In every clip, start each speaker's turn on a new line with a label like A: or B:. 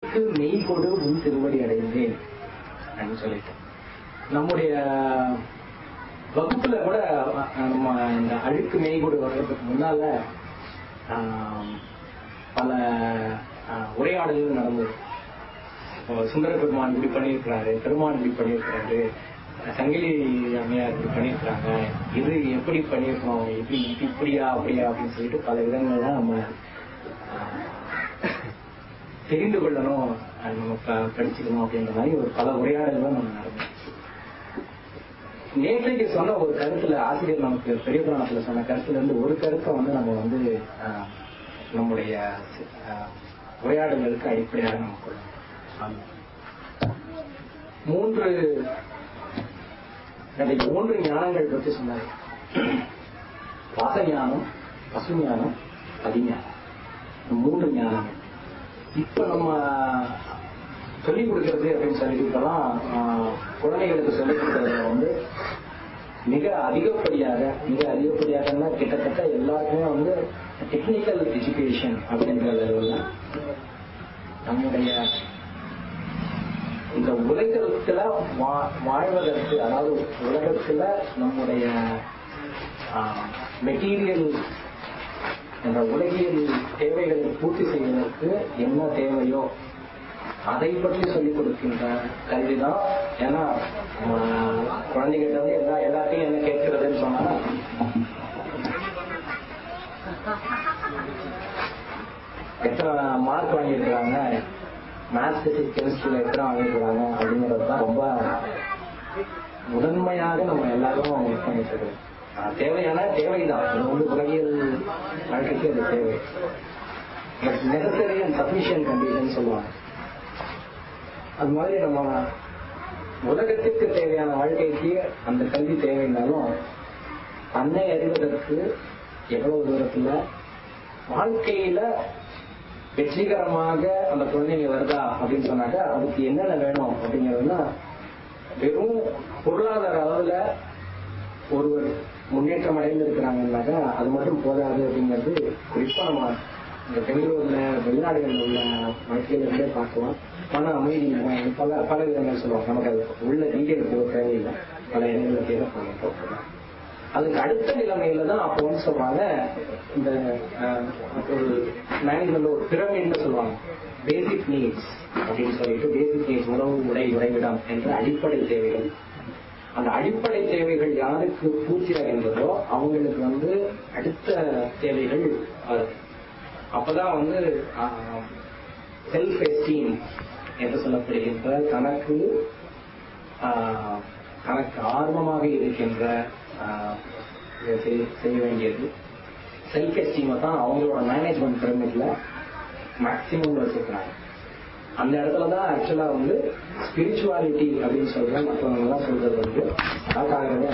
A: அழுக்கு மெய்கொடு உன் திருவடி அடைந்தேன் அப்படின்னு சொல்லிட்டு நம்முடைய வகுப்புல கூட அஹ், நம்ம இந்த அழுக்கு மெய்கொடு வர்றதுக்கு முன்னால ஆஹ், பல ஆஹ், உரையாடல்கள் நடந்தது இப்போ சுந்தர பெருமான் இப்படி பண்ணியிருக்கிறாரு பெருமான் இப்படி பண்ணியிருக்கிறாரு சங்கிலி அம்மையார் இப்படி பண்ணியிருக்கிறாங்க இது எப்படி பண்ணியிருக்கோம் இப்படி இப்படி இப்படியா அப்படியா அப்படின்னு சொல்லிட்டு பல விதங்கள்ல நம்ம ஆஹ், தெரிந்து கொள்ளணும் அது நம்ம ப- படிச்சுக்கணும் அப்படின்ற மாதிரி ஒரு பல உரையாடல்கள் நம்ம நடந்தது நேற்றைக்கு சொன்ன ஒரு கருத்துல ஆசிரியர் நமக்கு பெரிய புராணத்துல சொன்ன கருத்துல இருந்து ஒரு கருத்தை வந்து நம்ம வந்து ஆஹ், நம்முடைய ஆஹ், உரையாடல்களுக்கு அடிப்படையாக நம்ம கொள்ளணும் ஆமா. மூன்று எனக்கு மூன்று ஞானங்கள் பற்றி சொன்னார் பாச ஞானம் பசு ஞானம் பதிஞானம் இந்த மூன்று ஞானங்கள் இப்ப நம்ம சொல்லிக் கொடுக்கறது அப்படின்னு சொல்லி இப்பெல்லாம் ஆஹ், குழந்தைகளுக்கு சொல்லிக் கொடுக்கறதுல வந்து மிக அதிகப்படியாக மிக அதிகப்படியாகன்னா கிட்டத்தட்ட எல்லாருக்குமே வந்து டெக்னிக்கல் எஜுகேஷன் அப்படின்ற லெவல்ல நம்முடைய இந்த உலகத்துல வா- வாழ்வதற்கு அதாவது உலகத்துல நம்முடைய மெட்டீரியல் என்ற உலகியல் தேவைகளை பூர்த்தி செய்வதற்கு என்ன தேவையோ அதை பற்றி சொல்லிக் கொடுக்கின்ற கல்விதான் ஏன்னா ஆஹ், குழந்தைகிட்ட வந்து எல்லா எல்லாத்தையும் என்ன கேட்கிறதுன்னு சொன்னா எத்தனை மார்க் வாங்கியிருக்கிறாங்க மேத்ஸ் பிசிக்ஸ் கெமிஸ்ட்ரியில் எத்தனை வாங்கியிருக்கிறாங்க அப்படிங்கிறது தான் ரொம்ப முதன்மையாக நம்ம எல்லாரும் இது பண்ணிட்டு இருக்கோம் ஆஹ் தேவையான தேவைதான் அது வந்து உலகியல் வாழ்க்கைக்கு அது தேவை but necessary and sufficient condition சொல்லுவாங்க அது மாதிரி நம்ம உலகத்திற்கு தேவையான வாழ்க்கைக்கு அந்த கல்வி தேவைன்னாலும் தன்னை அறிவதற்கு எவ்வளவு தூரத்துல வாழ்க்கையில வெற்றிகரமாக அந்த குழந்தைங்க வருதா அப்படின்னு சொன்னாக்கா அதுக்கு என்னென்ன வேணும் அப்படிங்கிறதுனா வெறும் பொருளாதார அளவுல ஒருவர் முன்னேற்றம் அடைந்து இருக்கிறாங்கன்னாக்கா அது மட்டும் போதாது அப்படிங்கிறது குறிப்பா நம்ம இந்த பெங்களூர்ல வெளிநாடுகளில் உள்ள வாழ்க்கையில இருந்தே பார்க்கலாம் மன அமைதி இல்லாம பல பல விதங்கள் சொல்லுவாங்க நமக்கு அது உள்ள டீட்டெயில் போக தேவையில்லை பல இடங்களில் தேவை போகலாம் அதுக்கு அடுத்த நிலைமையில தான் அப்போ வந்து சொல்றாங்க இந்த அஹ், ஒரு மேனேஜ்மெண்ட் ஒரு பிரமிட்னு சொல்லுவாங்க பேசிக் நீட்ஸ் அப்படின்னு சொல்லிட்டு பேசிக் நீட்ஸ் உணவு உடை உறைவிடம் என்ற அடிப்படை தேவைகள் அந்த அடிப்படை தேவைகள் யாருக்கு பூர்த்தி ஆகின்றதோ அவங்களுக்கு வந்து அடுத்த தேவைகள் வரும் அப்பதான் வந்து செல்ஃப் எஸ்டீம் என்று சொல்லப்படுகின்ற தனக்கு ஆஹ், தனக்கு ஆர்வமாக இருக்கின்ற ஆஹ், இதை செய்- செய்ய வேண்டியது செல்ஃப் எஸ்டீமை தான் அவங்களோட மேனேஜ்மெண்ட் பிரமிட்ல மேக்சிமம் வச்சிருக்கிறாங்க அந்த இடத்துல தான் ஆக்சுவலா வந்து ஸ்பிரிச்சுவாலிட்டி அப்படின்னு சொல்ற மற்றவங்க எல்லாம் சொல்றது வந்து அழகாகவே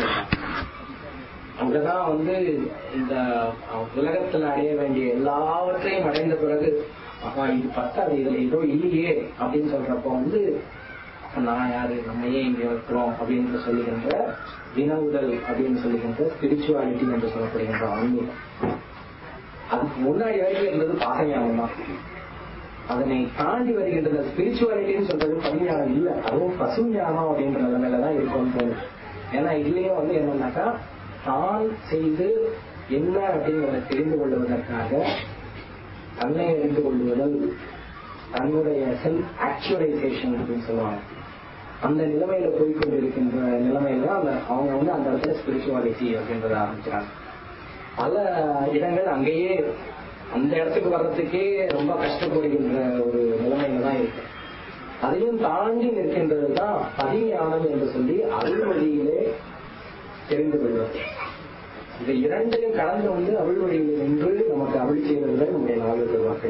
A: அங்கதான் வந்து இந்த அஹ், உலகத்துல அடைய வேண்டிய எல்லாவற்றையும் அடைந்த பிறகு அப்பா இது பத்தாது இதுல ஏதோ இல்லையே அப்படின்னு சொல்றப்போ வந்து அப்ப நான் யாரு நம்ம ஏன் இங்க இருக்கிறோம் அப்படின்னு சொல்லுகின்ற வினவுதல் அப்படின்னு சொல்லுகின்ற ஸ்பிரிச்சுவாலிட்டி என்று சொல்லப்படுகின்ற ஆன்மீகம் அதுக்கு முன்னாடி வரைக்கும் இருந்தது பாசஞானம் தான் அதனை தாண்டி வருகின்ற ஸ்பிரிச்சுவாலிட்டின்னு சொல்றது பரிஞானம் இல்ல அதுவும் பசு ஞானம் அப்படின்ற நிலைமையில தான் இருக்கும்னு தோணுது ஏன்னா இதுலயும் வந்து என்னன்னாக்கா தான் செய்து என்ன அப்படிங்கிறத தெரிந்து கொள்வதற்காக தன்னை அறிந்து கொள்ளுதல் தன்னுடைய செல்ஃப் ஆக்சுவலைசேஷன் அப்படின்னு சொல்லுவாங்க அந்த நிலைமையில போய் கொண்டிருக்கின்ற நிலைமையில தான் அந்த அவங்க வந்து அந்த இடத்துல ஸ்பிரிச்சுவாலிட்டி அப்படின்றத ஆரம்பிக்கிறாங்க பல இடங்கள் அங்கேயே அந்த இடத்துக்கு வர்றதுக்கே ரொம்ப கஷ்டப்படுகின்ற ஒரு நிலைமையில தான் இருக்கு அதையும் தாண்டி நிற்கின்றது தான் பதிஞானம் என்று சொல்லி அருள் வழியிலே தெரிந்து கொள்வது இந்த இரண்டையும் கலந்து வந்து அருள் வழியில் நின்று நமக்கு அருள் செய்வதுதான் நம்முடைய நாளுக்கு வாழ்க்கை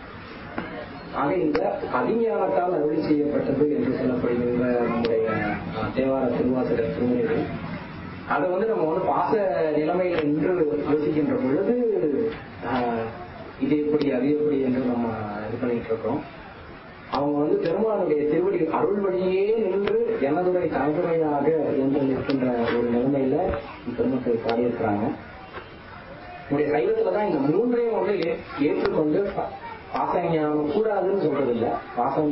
A: ஆக இந்த பதிஞானத்தால் அருள் செய்யப்பட்டது என்று சொல்லப்படுகின்ற நம்முடைய அஹ், தேவார திருவாசக திருமுறைகள் அதை வந்து நம்ம வந்து பாச நிலைமையில் நின்று யோசிக்கின்ற பொழுது ஆஹ், இது எப்படி அது எப்படி என்று நம்ம இது பண்ணிட்டு இருக்கோம் அவங்க வந்து பெருமானுடைய திருவடி அருள் வழியே நின்று எனதுரை தனதுரையாக என்று நிற்கின்ற ஒரு நிலைமையில பெருமக்கள் பாடியிருக்கிறாங்க உங்களுடைய சைவத்துல தான் இந்த மூன்றையும் வந்து ஏ- ஏற்றுக்கொண்டு பா- பாச ஞானம் கூடாதுன்னு சொல்றது இல்ல பாச